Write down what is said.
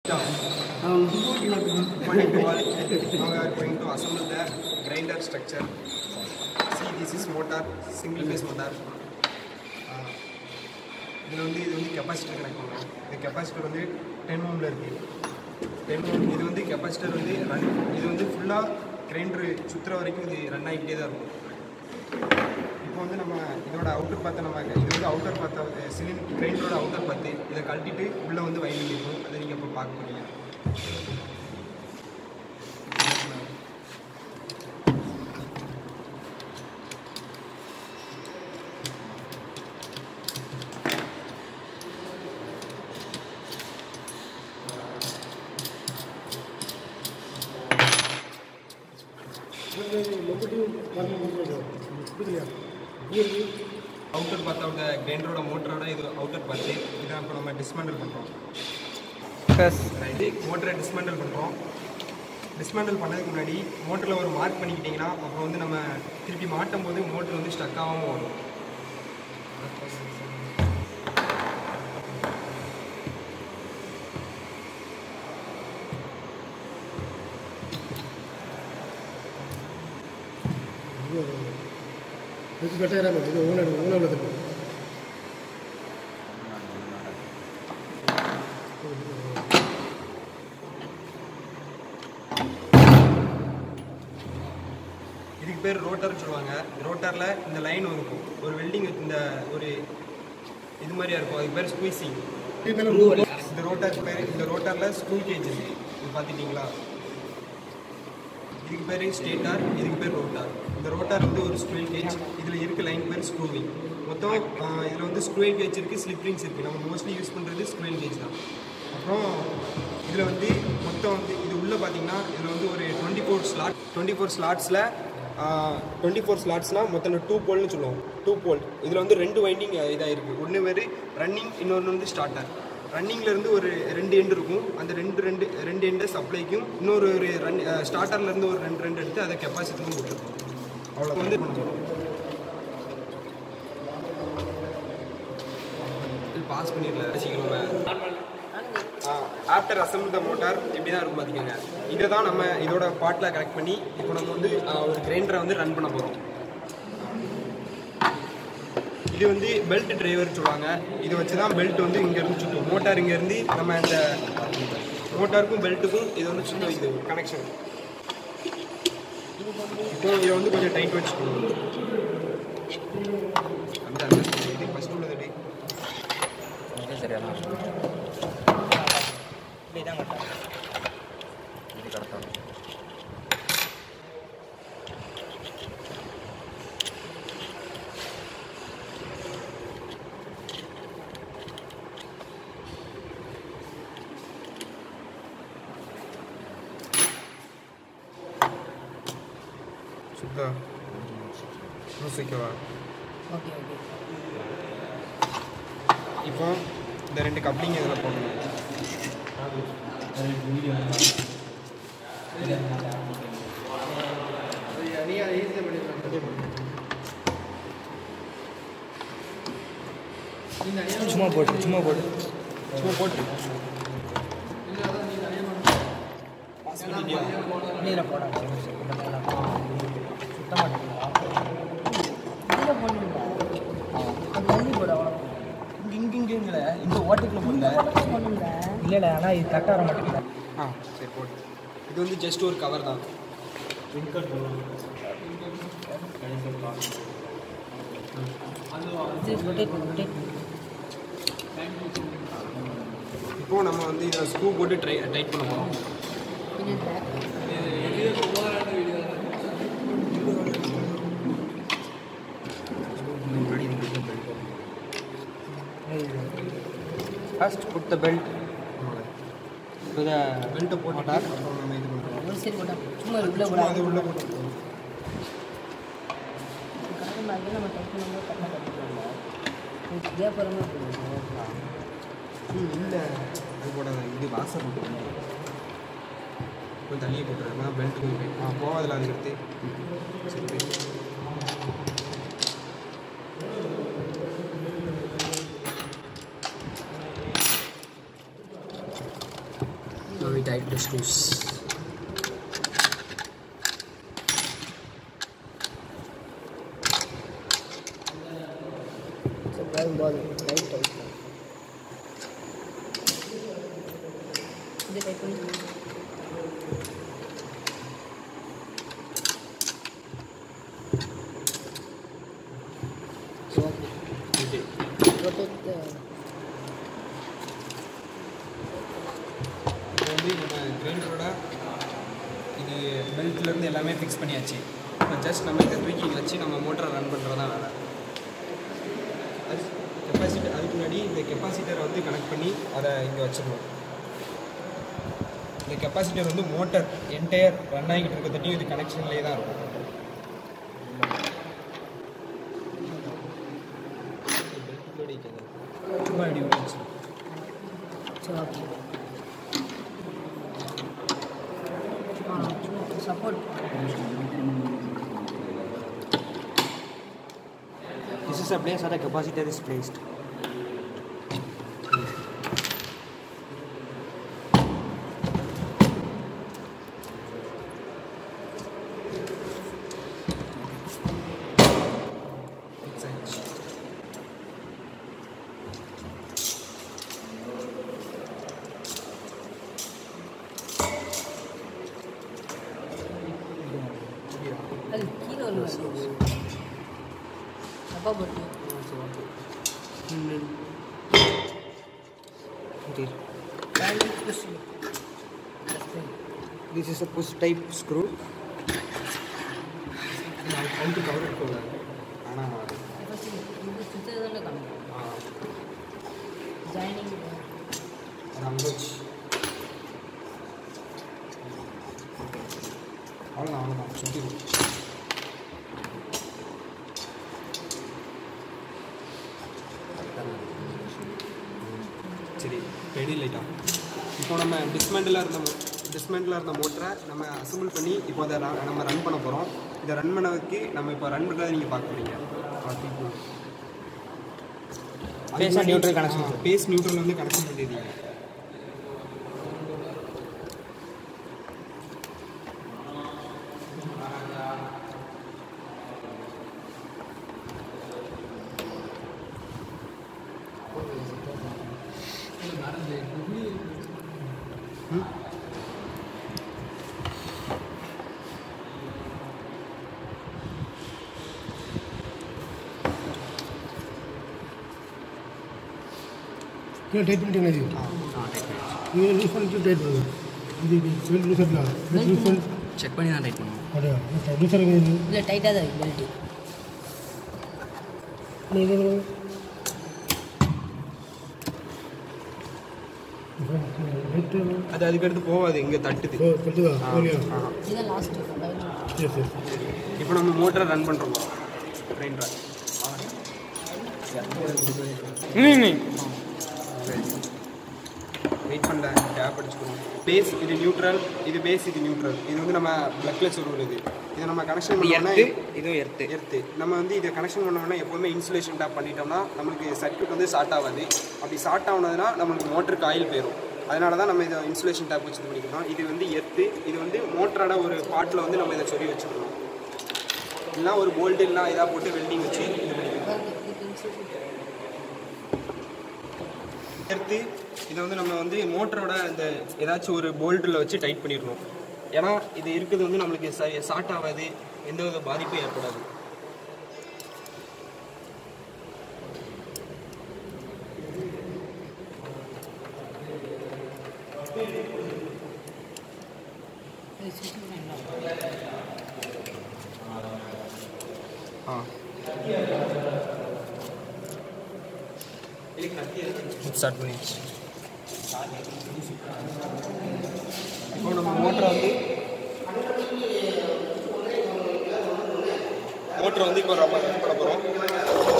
going to work. Now we are going to assemble the grinder structure. See, this is motor, single phase motor. Uh, இதில் வந்து இது வந்து capacitor connect பண்ணலாம் இந்த capacitor வந்து ten ஓமில் இருக்குது டென் ஓம் இது வந்து கெப்பாசிட்டர் வந்து ரன் இது வந்து ஃபுல்லாக கிரைண்டர் சுற்றுற வரைக்கும் இது ரன் ஆகிக்கிட்டே தான் இருக்கும் இப்போ வந்து நம்ம இதோட அவுட்டர் பார்த்து நம்ம இது வந்து அவுட்டர் பார்த்த சிலிண்ட் கிரைண்டரோட அவுட்டர் பார்த்து இதை கழட்டிட்டு உள்ளே வந்து வைண்டிங் இருக்கும் அதை நீங்கள் இப்போ பார்க்க போறீங்க அவுட்டர் பார்த்தோட கிரைண்டரோட மோட்டரோட இது அவுட்டர் பார்த்து இதை இப்போ நம்ம டிஸ்மேண்டில் பண்ணுறோம் மோட்டரை டிஸ்மேண்டில் பண்ணுறோம் டிஸ்மேண்டில் பண்ணதுக்கு முன்னாடி மோட்டரில் ஒரு மார்க் பண்ணிக்கிட்டிங்கன்னா அப்புறம் வந்து நம்ம திருப்பி மாட்டும் போது மோட்டர் வந்து ஸ்டக் ஆகாமல் வரும் ಇದು ಬೆಟರ್ ಇದು ಓನರ್ ಓನರ್ இதுக்கு பேர் ரோட்டர்னு சொல்லுவாங்க ரோட்டரில் இந்த லைன் இருக்கும் ஒரு வெல்டிங் இந்த ஒரு இது மாதிரியா இருக்கும் அதுக்கு பேர் ஸ்குவீசிங் இந்த ரோட்டருக்கு பேர் இந்த ரோட்டரில் ஸ்க்ரூ கேஜ் இருக்கு இது பார்த்துட்டிங்களா இதுக்கு பேர் ஸ்டேட்டார் இதுக்கு பேர் ரோட்டார் இந்த ரோட்டார் வந்து ஒரு ஸ்க்ரூல் கேஜ் இதில் இருக்க லைன் பேர் ஸ்க்ரூவிங் மொத்தம் இதில் வந்து ஸ்க்ரூல் கேஜ் இருக்குது ஸ்லிப் ரிங்ஸ் இருக்குது நம்ம மோஸ்ட்லி யூஸ் பண்ணுறது ஸ்க்ரூல் கேஜ் தான் அப்புறம் இதில் வந்து மொத்தம் வந்து இது உள்ளே பார்த்தீங்கன்னா இதில் வந்து ஒரு twenty four slot twenty four ஸ்லாட்ஸில் டுவெண்ட்டி ஃபோர் ஸ்லாட்ஸ்னால் மொத்தம் டூ போல்னு சொல்லுவோம் டூ போல் இதில் வந்து ரெண்டு வைண்டிங் இதாக இருக்குது ஒன்று பேர் ரன்னிங் இன்னொன்று வந்து ஸ்டார்டர் ரன்னிங்கில் இருந்து ஒரு ரெண்டு எண்டு இருக்கும் அந்த ரெண்டு ரெண்டு ரெண்டு எண்டை சப்ளைக்கும் இன்னொரு ஒரு ரன் ஸ்டார்டர்ல இருந்து ஒரு ரெண்டு ரெண்டு எடுத்து அதை கெப்பாசிட்டிக்கும் போட்டுருக்கோம் அவ்வளோ வந்து பாஸ் பண்ணிடல சீக்கிரம் ஆஃப்டர் அசம்பிள் த மோட்டார் இப்படி தான் இருக்கும் பார்த்துக்கோங்க இதை தான் நம்ம இதோட பாட்டில் கனெக்ட் பண்ணி இப்போ நம்ம வந்து ஆஹ், ஒரு கிரைண்டரை வந்து ரன் பண்ண போகிறோம் இது வந்து பெல்ட் டிரைவர் சொல்லுவாங்க இதை வச்சு தான் பெல்ட் வந்து இங்கேருந்து சுற்றும் மோட்டார் இங்கேருந்து நம்ம இந்த மோட்டாருக்கும் பெல்ட்டுக்கும் இது வந்து சுத்தம் இது கனெக்ஷன் இப்போ இதை வந்து கொஞ்சம் டைட் வச்சுக்கணும் அந்த அந்த இது ஃபஸ்ட் உள்ளது அப்படி சுத்தா ஓகேவா ஓகே ஓகே இப்போ இந்த ரெண்டு கப்ளிங் இதில் போடணும் சும்மா போட்டு சும்மா போட்டு சும்மா போட்டு நீரை போட சுத்தமாக இதில் பண்ணுங்க அது தள்ளி போட அவ்வளோ இங்கே இங்கே இங்கே இந்த ஓட்டுக்குள்ள போடல பண்ணுங்க இல்லை இல்லை ஆனால் இது கரெக்டாக வர மாட்டேங்குது ஆ சரி போட்டு இது வந்து ஜஸ்ட் ஒரு கவர் தான் இது ரொட்டேட் ரொட்டேட் இப்போ நம்ம வந்து இதில் ஸ்க்ரூ போட்டு ட்ரை டைட் பண்ண போகிறோம் கொஞ்சம் back first put the belt to the பெல்ட்டை போட்டுட்டு அப்புறம் நம்ம இது பண்ணுறோம் ஒரு சைடு போட்டா சும்மா உள்ள சும்மா போட அது உள்ளே போட்டு கரெக்டாக மாதிரி நம்ம டைப் பண்ணும்போது கரெக்டாக கட்டிக்கலாம் இதே போகிற மாதிரி போடுவோம் ம் இல்லை அது போடாத இது வாசல் போட்டு கொஞ்சம் தண்ணியை போட்டுருக்கேன் பெல்ட் கொஞ்சம் ஆ போகாதில்ல அதுக்கு எடுத்து சரி போய். Now we tighten the screws. So, brown ball, right type. இது டைப் பண்ணி So, protect the இப்போ வந்து நம்ம கிரைண்டரோட இது பெல்ட்லேருந்து எல்லாமே ஃபிக்ஸ் பண்ணியாச்சு இப்போ ஜஸ்ட் நம்ம இதை தூக்கி வச்சு நம்ம மோட்டரை ரன் பண்ணுறது தான் வேலை அது கெப்பாசிட்டர் அதுக்கு முன்னாடி இந்த கெப்பாசிட்டரை வந்து கனெக்ட் பண்ணி அதை இங்கே வச்சிடணும் இந்த கெப்பாசிட்டர் வந்து மோட்டர் என்டையர் ரன் ஆகிட்டு இருக்க தட்டியும் இது கனெக்ஷன்லேயே தான் இருக்கும் சும்மா இப்படி விட்டுச்சு So, okay. Ah, support. This is a place where the capacitor is placed. Fix ஆயிடுச்சு அது கீழே ஒரு தப்பா போட்டு Here. Value push. This is a push type screw. Out cover இருக்கல ஆனால் First, இது சுத்ததானே காணும் ஜாயினிங் அது அங்கே வச்சு அவ்வளோதான் அவ்வளோதான் சுற்றி சரி ரெடி லைட்டா இப்போ நம்ம டிஸ்மேண்டில் இருந்த டிஸ்மேண்டில் இருந்த மோட்டரை நம்ம அசம்பிள் பண்ணி இப்போ அதை ர- நம்ம ரன் பண்ண போகிறோம் இதை ரன் பண்ணதுக்கு நம்ம இப்போ ரன் பண்ணுறதை நீங்கள் பார்க்க போறீங்க Phase and neutral connection. Phase neutral வந்து கனெக்ஷன் பண்ணிடுறீங்க கீழே டைட் பண்ணிட்டீங்களா இது நீங்கள் லூஸ் பண்ணிட்டு டைட் பண்ணுங்க இது பெல்ட் லூஸ் இருக்கலாம் பெல்ட் லூஸ் பண்ணி செக் பண்ணி தான் டைட் பண்ணுவோம் அப்படியா லூஸ் இருக்குது இது இல்லை டைட்டாக தான் இருக்கு பெல்ட்டு இது இது பெல்ட்டு அது அதுக்கடுத்து போகாது இங்கே தட்டுது ஓ பெல்ட்டுதா ஓகே இதுதான் லாஸ்ட்டு சரி சரி இப்போ நம்ம மோட்டரை ரன் பண்ணுறோம் கிரைண்டரை வெயிட் பண்ணல டேப் அடிச்சுக்கணும் பேஸ் இது நியூட்ரல் இது பேஸ் இது நியூட்ரல் இது வந்து நம்ம பிளக்ல சொல்லுவது இது இதை நம்ம கனெக்ஷன் பண்ணோம்னா இது எர்த்து எர்த்து நம்ம வந்து இதை கனெக்ஷன் பண்ணோம்னா எப்போவுமே இன்சுலேஷன் டேப் பண்ணிட்டோம்னா நம்மளுக்கு சர்க்யூட் வந்து ஷார்ட் ஆகாது அப்படி ஷார்ட் ஆகுனதுன்னா நம்மளுக்கு மோட்டருக்கு ஆயில் போயிடும் அதனால தான் நம்ம இதை இன்சுலேஷன் டேப் வச்சு இது பண்ணிக்கிறோம் இது வந்து எர்த்து இது வந்து மோட்டரோட ஒரு பாட்டில் வந்து நம்ம இதை சொல்லி வச்சுக்கணும் இல்லைனா ஒரு போல்ட் இல்லைனா இதாக போட்டு வெல்டிங் வச்சு இது பண்ணிக்கலாம் எடுத்து இதை வந்து நம்ம வந்து மோட்டரோட இந்த ஏதாச்சும் ஒரு போல்ட்டில் வச்சு டைட் பண்ணிடணும் ஏன்னா இது இருக்கிறது வந்து நம்மளுக்கு ஷார்ட் ஆகாது எந்த வித பாதிப்பும் ஏற்படாது ஆ ஸ்டார்ட் பண்ணிடுச்சு இப்போ நம்ம மோட்டரை வந்து மோட்டரை வந்து இப்போ நம்ம ரன் பண்ண போகிறோம்